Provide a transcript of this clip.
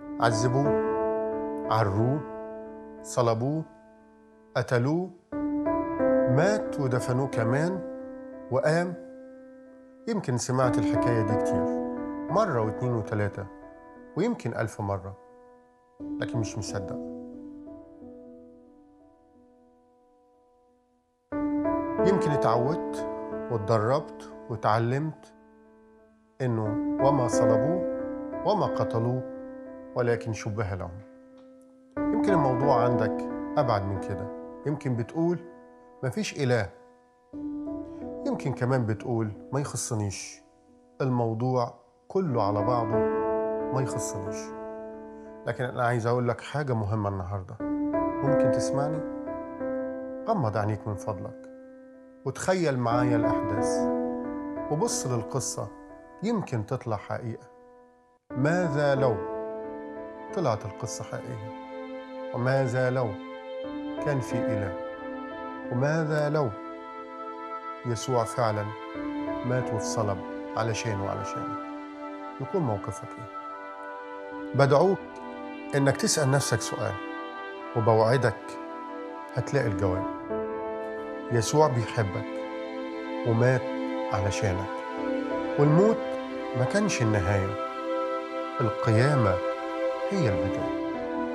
عذبوه عروه صلبوه قتلوه مات ودفنوه كمان وقام يمكن سمعت الحكاية دي كتير مرة واتنين وتلاتة ويمكن ألف مرة لكن مش مصدق يمكن اتعودت واتدربت واتعلمت انه وما صلبوه وما قتلوه ولكن شبه لهم يمكن الموضوع عندك ابعد من كده يمكن بتقول مفيش اله يمكن كمان بتقول ما يخصنيش الموضوع كله على بعضه ما يخصنيش لكن انا عايز اقول لك حاجه مهمه النهارده ممكن تسمعني غمض عينيك من فضلك وتخيل معايا الاحداث وبص للقصه يمكن تطلع حقيقه ماذا لو طلعت القصه حقيقيه وماذا لو كان في اله وماذا لو يسوع فعلا مات واتصلب علشان وعلشانك يكون موقفك ايه بدعوك انك تسال نفسك سؤال وبوعدك هتلاقي الجواب يسوع بيحبك ومات علشانك والموت ما كانش النهايه القيامه هي البدايه